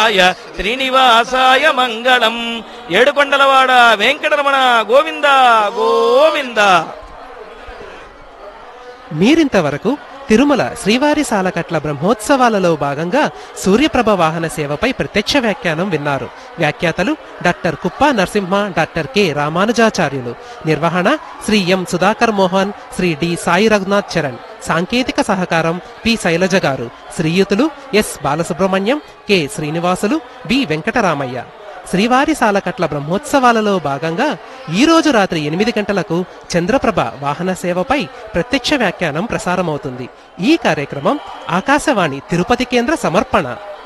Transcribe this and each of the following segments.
ఆయ శ్రీనివాసాయ మంగళం ఏడుకొండలవాడ వెంకటరమణ గోవింద గోవింద మీరింతవరకు తిరుమల శ్రీవారి సాలకట్ల బ్రహ్మోత్సవాలలో భాగంగా సూర్యప్రభ వాహన సేవపై ప్రత్యక్ష వ్యాఖ్యానం విన్నారు వ్యాఖ్యాతలు డాక్టర్ కుప్ప నరసింహ డాక్టర్ కె రామానుజాచార్యులు నిర్వహణ శ్రీ ఎం సుధాకర్ మోహన్ శ్రీ డి సాయి రఘునాథ్ చరణ్ సాంకేతిక సహకారం పి శైలజ గారు శ్రీయుతులు S Balasubrahmanyam K Srinivasulu B Venkataramaiah శ్రీవారి సాలకట్ల బ్రహ్మోత్సవాలలో భాగంగా ఈ రోజు రాత్రి ఎనిమిది గంటలకు చంద్రప్రభ వాహన సేవపై ప్రత్యక్ష వ్యాఖ్యానం ప్రసారమవుతుంది ఈ కార్యక్రమం ఆకాశవాణి తిరుపతి కేంద్ర సమర్పణ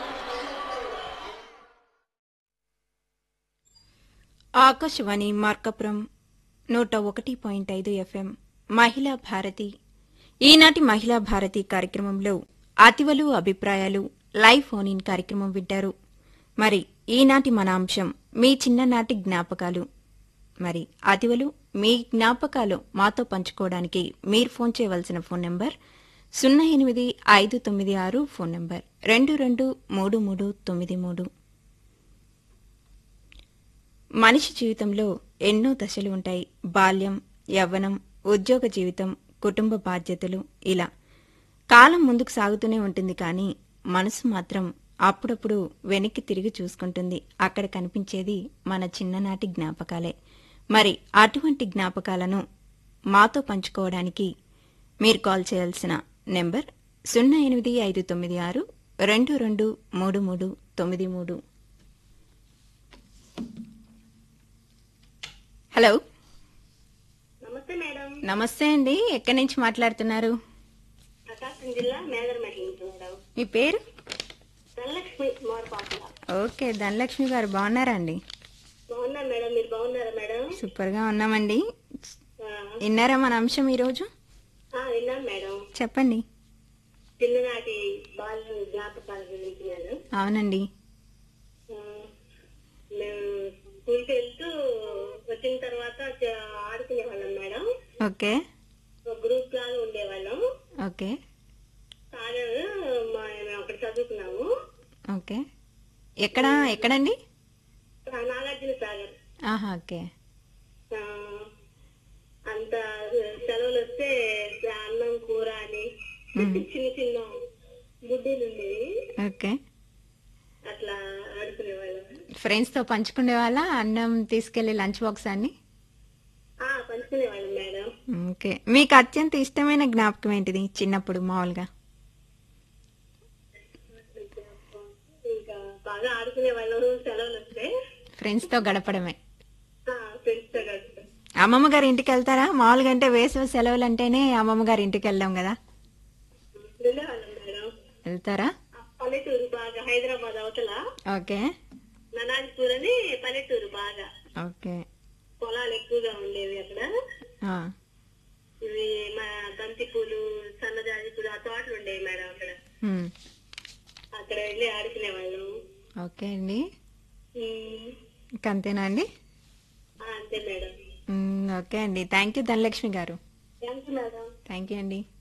ఆకాశవాణి మార్కపురం నూట ఒకటి పాయింట్ ఐదు ఎఫ్ఎం మహిళా భారతి ఈనాటి మహిళా భారతి కార్యక్రమంలో అతివలు అభిప్రాయాలు లైవ్ ఫోన్ ఇన్ కార్యక్రమం వింటారు మరి ఈనాటి మన అంశం మీ చిన్ననాటి జ్ఞాపకాలు మరి అతివలు మీ జ్ఞాపకాలు మాతో పంచుకోవడానికి మీరు ఫోన్ చేయవలసిన ఫోన్ నెంబర్ సున్నా ఎనిమిది ఐదు తొమ్మిది ఆరు ఫోన్ నెంబర్ రెండు రెండు మూడు మూడు తొమ్మిది మూడు మనిషి జీవితంలో ఎన్నో దశలు ఉంటాయి బాల్యం యవ్వనం ఉద్యోగ జీవితం కుటుంబ బాధ్యతలు ఇలా కాలం ముందుకు సాగుతూనే ఉంటుంది కానీ మనసు మాత్రం అప్పుడప్పుడు వెనక్కి తిరిగి చూసుకుంటుంది అక్కడ కనిపించేది మన చిన్ననాటి జ్ఞాపకాలే మరి అటువంటి జ్ఞాపకాలను మాతో పంచుకోవడానికి మీరు కాల్ చేయాల్సిన నెంబర్ సున్నా ఎనిమిది ఐదు తొమ్మిది ఆరు రెండు రెండు మూడు మూడు తొమ్మిది మూడు హలో నమస్తే మేడం నమస్తే అండి ఎక్కడి నుంచి మాట్లాడుతున్నారు ప్రకాశం జిల్లా మేదరమెట్ల నుంచి మేడం మీ పేరు ధనలక్ష్మి మోరపాకుల ఓకే ధనలక్ష్మి గారు బాగున్నారా అండి బాగున్నాను మేడం మీరు బాగున్నారా మేడం సూపర్ గా ఉన్నామండి ఆ, విన్నారా మన అంశం ఈరోజు ఆ, విన్నాను మేడం చెప్పండి చిన్ననాటి బాల్య జ్ఞాపకాల గురించి మేడం అవునండి ఆ, మేము స్కూల్కి వెళ్తూ వచ్చిన తర్వాత చ- ఆడుకునే వాళ్ళం మేడం ఓకే ఒక గ్రూప్ లాగా ఉండేవాళ్ళం ఓకే సాగర్ మా మేము అక్కడ చదువుకున్నాము ఓకే ఎక్కడ ఎక్కడండి ఆ, నాగార్జున సాగర్ ఆహా ఓకే ఆ, అంత సెలవులు వస్తే అన్నం కూర అని చిన్న చిన్న గుడ్డీలు ఉండేవి ఓకే అట్లా ఆడుకునేవాళ్ళం ఫ్రెండ్స్ తో పంచుకునే వాళ్ళ అన్నం తీసుకెళ్లి లంచ్ బాక్స్ అన్ని ఆ, పంచుకునేవాళ్ళం మేడం ఓకే మీకు అత్యంత ఇష్టమైన జ్ఞాపకం ఏంటిది చిన్నప్పుడు మామూలుగా ఇంకా బాగా ఆడుకునేవాళ్ళం సెలవులు వస్తే ఫ్రెండ్స్ తో గడపడమే ఫ్రెండ్స్ తో కలిసి అమ్మమ్మ గారి ఇంటికి వెళ్తారా మామూలుగా అంటే వేసవి సెలవులు అంటేనే అమ్మమ్మ గారి ఇంటికి వెళ్దాం కదా వెళ్ళేవాళ్ళం మేడం వెళ్తారా ఆ, పల్లెటూరు బాగా హైదరాబాద్ అవతల ఓకే ననాజ్పూర్ అని పల్లెటూరు బాగా ఓకే పొలాలు ఎక్కువగా ఉండేవి అక్కడ ఆ, ఇవి మా బంతి పూలు సన్నజాజి పూలు ఆ తోటలు ఉండేవి మేడం అక్కడ ఉమ్, అక్కడ వెళ్ళి ఆడుకునేవాళ్ళం ఓకే అండి ఉమ్, ఇంక అంతేనా అండి ఆ, అంతే మేడం ఉమ్, ఓకే అండి thank you Dhanalakshmi garu thank you madam thank you అండి